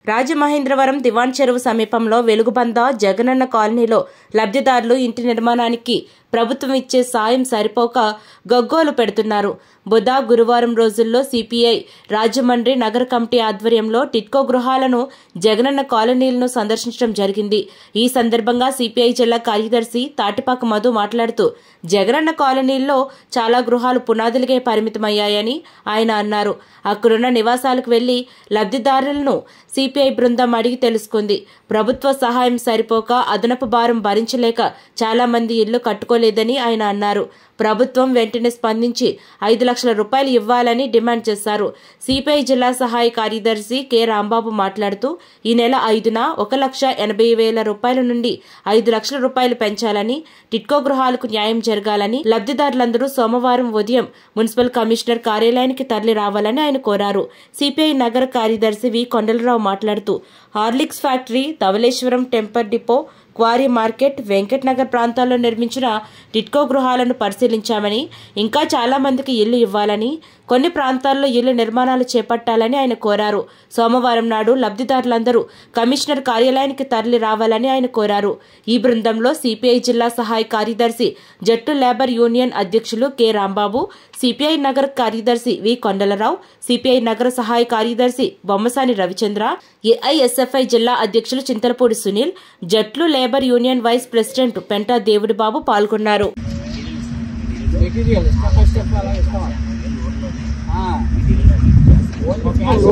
రాజమహేంద్రవరం దివాన్ చెరువు సమీపంలో వెలుగుబంద జగనన్న కాలనీలో లబ్ధిదారులు ఇంటి నిర్మాణానికి ప్రభుత్వం ఇచ్చే సాయం సరిపోక గగ్గోలు పెడుతున్నారు బుధ గురువారం రోజుల్లో సిపిఐ రాజమండ్రి నగర కమిటీ ఆధ్వర్యంలో టిట్కో గృహాలను జగనన్న కాలనీలను సందర్శించడం జరిగింది ఈ సందర్భంగా సిపిఐ జిల్లా కార్యదర్శి తాటిపాక మధు మాట్లాడుతూ జగనన్న కాలనీల్లో చాలా గృహాలు పునాదులకే పరిమితమయ్యాయని ఆయన అన్నారు అక్కడున్న నివాసాలకు వెళ్లి లబ్ధిదారులను సిపిఐ బృందం అడిగి తెలుసుకుంది ప్రభుత్వ సహాయం సరిపోక అదనపు భారం భరించలేక చాలా మంది ఇళ్లు కట్టుకోలేదని ఆయన అన్నారు ప్రభుత్వం వెంటనే స్పందించి ఐదు లక్షల రూపాయలు ఇవ్వాలని డిమాండ్ చేశారు సిపిఐ జిల్లా సహాయ కార్యదర్శి కె రాంబాబు మాట్లాడుతూ ఈ నెల ఐదున ఒక లక్ష ఎనభై వేల రూపాయల నుండి ఐదు లక్షల రూపాయలు పెంచాలని టిట్కో గృహాలకు న్యాయం జరగాలని లబ్ధిదారులందరూ సోమవారం ఉదయం మున్సిపల్ కమిషనర్ కార్యాలయానికి తరలి రావాలని ఆయన కోరారు సిపిఐ నగర కార్యదర్శి వి కొండలరావు మాట్లాడుతూ Horlicks factory Dowleswaram timber depot quarry market Venkat Nagar ప్రాంతాల్లో నిర్మించిన టిట్కో గృహాలను పరిశీలించామని ఇంకా చాలా మందికి ఇల్లు ఇవ్వాలని కొన్ని ప్రాంతాల్లో ఇల్లు నిర్మాణాలు చేపట్టాలని ఆయన కోరారు సోమవారం నాడు లబ్ధిదారులందరూ కమిషనర్ కార్యాలయానికి తరలి రావాలని ఆయన కోరారు ఈ బృందంలో సిపిఐ జిల్లా సహాయ కార్యదర్శి జట్టు లేబర్ యూనియన్ అధ్యక్షులు కె రాంబాబు సిపిఐ నగర కార్యదర్శి వి కొండలరావు సిపిఐ నగర సహాయ కార్యదర్శి బొమ్మసాని రవిచంద్ర ఏఐఎస్ఎఫ్ఐ జిల్లా అధ్యక్షులు చింతలపూడి సునీల్ జట్లు labour union vice president Penta దేవుడి బాబు పాల్గొన్నారు మెటీరియల్ స్టెప్ బై స్టెప్ అలా ఇస్తాం ఆ. ఓన్లీ క్యాష్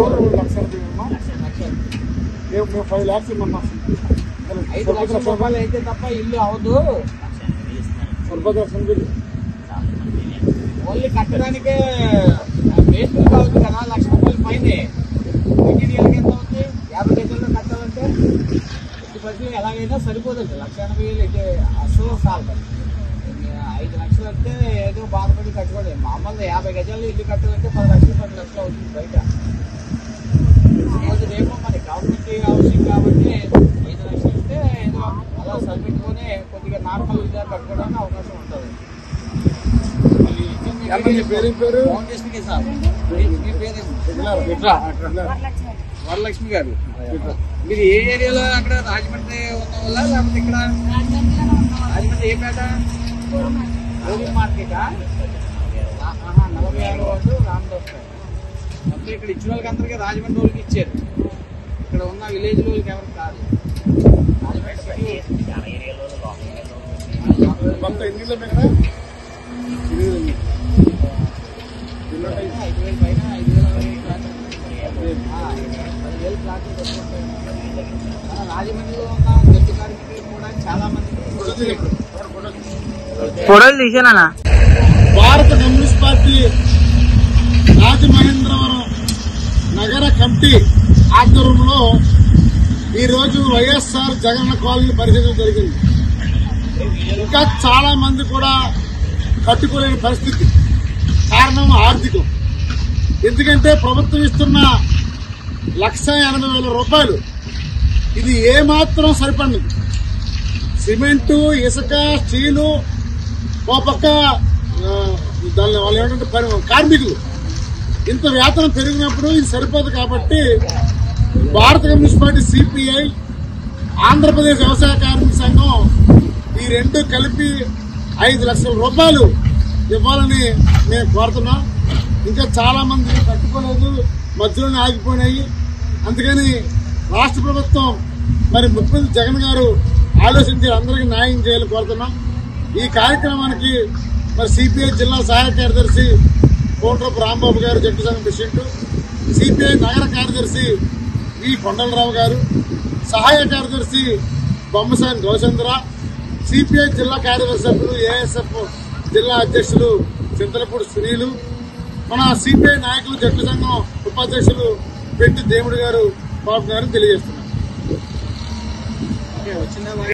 మేము ఫైవ్ ల్యాక్స్ ఇమ్మన్నాం ఐదు లక్షల రూపాయలు అయితే తప్ప ఇల్లు అవదు సరిపోతుంది బిల్ ఓన్లీ కట్టడానికే వేస్ట్ అవుతుంది కదా లక్ష రూపాయలు పైనే మెటీరియల్ ఎంత అవుతుంది యాభై గజల్లో కట్టాలంటే ఫిఫ్టీ పర్సెంట్ ఎలాగైనా సరిపోతుంది లక్ష ఎనభై వేలు అయితే అసలు చాలు ఐదు లక్షలు అంటే ఏదో బాధపడి కట్టుకోలేదు మామూలుగా యాభై గజాలు ఇల్లు కట్టాలంటే పది లక్షలు పది లక్షలు అవుతుంది బయట రోజు రేపు మరి గవర్నమెంట్ హౌసింగ్ కాబట్టి ఐదు లక్షలు అంటే ఏదో అలా సరిపెట్టుకొని కొద్దిగా నార్మల్ ఇల్లు కట్టుకోవడానికి అవకాశం ఉంటుంది ఏమన్నా నీ పేరు ఏం పేరు? ఫౌండేషన్ కి సార్ మీ మీ పేరు ఇట్లా వరలక్ష్మి గారు మీరు ఏ ఏరియాలో అక్కడ రాజమండ్రి ఉన్న వాళ్ళ లేకపోతే ఇక్కడ రాజమండ్రి ఏ పేట గోబీ మార్కెటా ఆహా, నలభై ఆరు వాళ్ళు రామదాస్ పేట మొత్తం ఇక్కడ ఇచ్చిన వాళ్ళకి అందరికీ రాజమండ్రి వాళ్ళకి ఇచ్చారు ఇక్కడ ఉన్న విలేజ్ వాళ్ళకి ఎవరికి కాదు రాజమండ్రి సిటీ మొత్తం ఎన్ని ఇళ్ళు ఉన్నాయి కదా ఎనిమిది ఇళ్ళు. ఎన్ని ఉంటాయి? ఐదు వేలు పైన ఐదు వేల అరవై ప్లాట్లు ఆ, పదివేలు ప్లాట్లు పెట్టుకుంటాయి. మన రాజమండ్రిలో ఉన్న గట్టి కార్మికులు కూడా చాలా మంది ఫోటో ఇప్పుడు. Photo, photo. ఫోటోలు తీసానా భారత కమ్యూనిస్ట్ పార్టీ రాజమహేంద్రవరం నగర కమిటీ ఆధ్వర్యంలో ఈరోజు వైఎస్ఆర్ జగన్ కాలనీ పరిశీలన జరిగింది ఇంకా చాలా మంది కూడా కట్టుకోలేని పరిస్థితి కారణం ఆర్థికం ఎందుకంటే ప్రభుత్వం ఇస్తున్న లక్ష ఎనభై వేల రూపాయలు ఇది ఏమాత్రం సరిపడింది సిమెంటు ఇసుక స్టీలు ఓ పక్క ఆ, దాన్ని వాళ్ళు ఏమంటే పని కార్మికులు ఇంత వేతనం పెరిగినప్పుడు ఇది సరిపోదు కాబట్టి భారత కమ్యూనిస్ట్ పార్టీ సిపిఐ ఆంధ్రప్రదేశ్ వ్యవసాయ కార్మిక సంఘం ఈ రెండు కలిపి ఐదు లక్షల రూపాయలు ఇవ్వాలని మేము కోరుతున్నాం ఇంకా చాలా మంది కట్టుకోలేదు మధ్యలోనే ఆగిపోయినాయి అందుకని రాష్ట్ర ప్రభుత్వం మరి ముఖ్యమంత్రి జగన్ గారు ఆలోచించి అందరికీ న్యాయం చేయాలని కోరుతున్నాం ఈ కార్యక్రమానికి మరి సిపిఐ జిల్లా సహాయ కార్యదర్శి కోటరపు రాంబాబు గారు జట్టు సంఘం ప్రెసిడెంట్ సిపిఐ నగర కార్యదర్శి వి కొండలరావు గారు సహాయ కార్యదర్శి బొమ్మసాని గౌచంద్ర సిపిఐ జిల్లా కార్యదర్శి సభ్యులు ఏఎస్ఎఫ్ జిల్లా అధ్యక్షులు చింతలపూడి సునీలు మన సిపిఐ నాయకులు జట్టు సంఘం ఉపాధ్యక్షులు పెట్టి దేవుడు గారు బాబు గారు తెలియజేస్తున్నారు వచ్చిందా